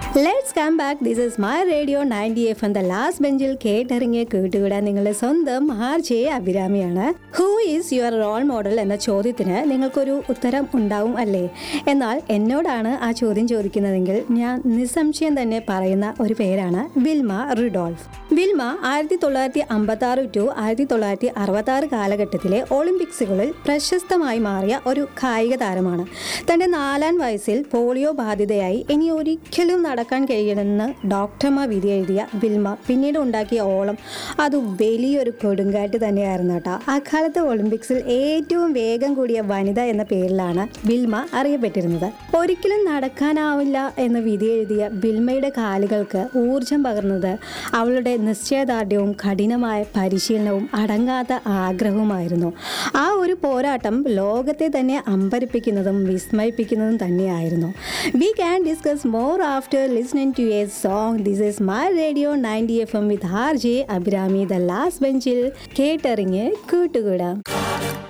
let's come back this is My Radio ninety F എന്ന last ബെഞ്ചിൽ കേട്ടിറങ്ങിയ കേട്ടുകൂടാൻ നിങ്ങളുടെ സ്വന്തം ആർ ജെ അഭിരാമിയാണ് who is your role model എന്ന ചോദ്യത്തിന് നിങ്ങൾക്കൊരു ഉത്തരം ഉണ്ടാവും അല്ലേ എന്നാൽ എന്നോടാണ് ആ ചോദ്യം ചോദിക്കുന്നതെങ്കിൽ ഞാൻ നിസ്സംശയം തന്നെ പറയുന്ന ഒരു പേരാണ് വിൽമ റിഡോൾഫ് വിൽമ ആയിരത്തി തൊള്ളായിരത്തി അമ്പത്തി ആറ് ടു ആയിരത്തി തൊള്ളായിരത്തി അറുപത്തി ആറ് കാലഘട്ടത്തിലെ ഒളിമ്പിക്സുകളിൽ പ്രശസ്തമായി മാറിയ ഒരു കായിക താരമാണ് തൻ്റെ നാലാം വയസ്സിൽ പോളിയോ ബാധിതയായി ഇനി ഒരിക്കലും നടക്കാൻ കഴിയണമെന്ന് ഡോക്ടർമാർ വിധി എഴുതിയ വിൽമ പിന്നീട് ഉണ്ടാക്കിയ ഓളം അത് വലിയൊരു കൊടുങ്കാറ്റ് തന്നെയായിരുന്നു കേട്ടോ അക്കാലത്തെ ഒളിമ്പിക്സിൽ ഏറ്റവും വേഗം കൂടിയ വനിത എന്ന പേരിലാണ് വിൽമ അറിയപ്പെട്ടിരുന്നത് ഒരിക്കലും നടക്കാനാവില്ല എന്ന് വിധി എഴുതിയ വിൽമയുടെ കാലുകൾക്ക് ഊർജം പകർന്നത് അവളുടെ നിശ്ചയദാർഢ്യവും കഠിനമായ പരിശീലനവും അടങ്ങാത്ത ആഗ്രഹവുമായിരുന്നു ആ ഒരു പോരാട്ടം ലോകത്തെ തന്നെ അമ്പരിപ്പിക്കുന്നതും വിസ്മയിപ്പിക്കുന്നതും തന്നെയായിരുന്നു we can discuss more after listening to a song this is My Radio ninety F M with R J Abhirami the last ബെഞ്ചിൽ കേട്ടറിഞ്ഞ് കൂട്ടുകൂടാം